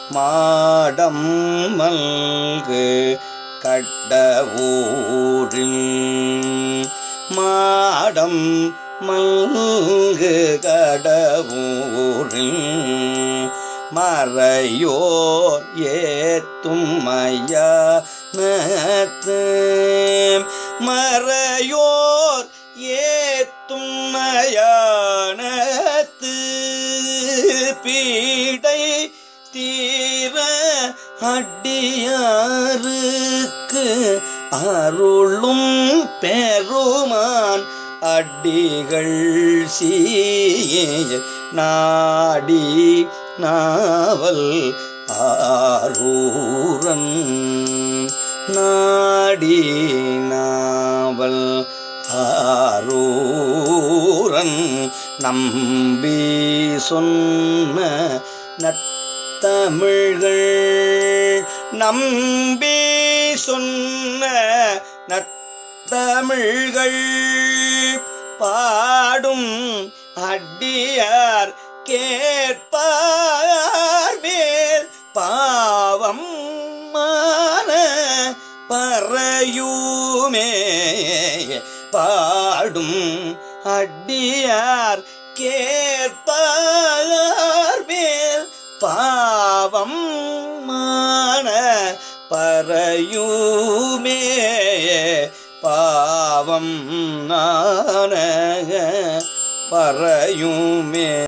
மாடம் மல்கு கட்ட ஊரில் மாடம் மல்கு கடவுரில் மறையோர் ஏத்தும் மயானத்து மறையோர் ஏத்தும் மயானத்து பீடை தீர அடியாருக்கு அருளும் பெருமான் அடிகள் சீய நாடி நாவல் ஆரூரன் நாடி நாவல் ஆரூரன் நம்பி சொன்ன நத்தமிழ்கள் நம்பி சொன்ன நத்தமிழ்கள் பாடும் அடியார் கேட்பார் மேல் பாவம் மான பறையுமே பாடும் அடியார் கேட்பார் மேல் பாவம் மான பறையுமே பாவம் நான பறையுமே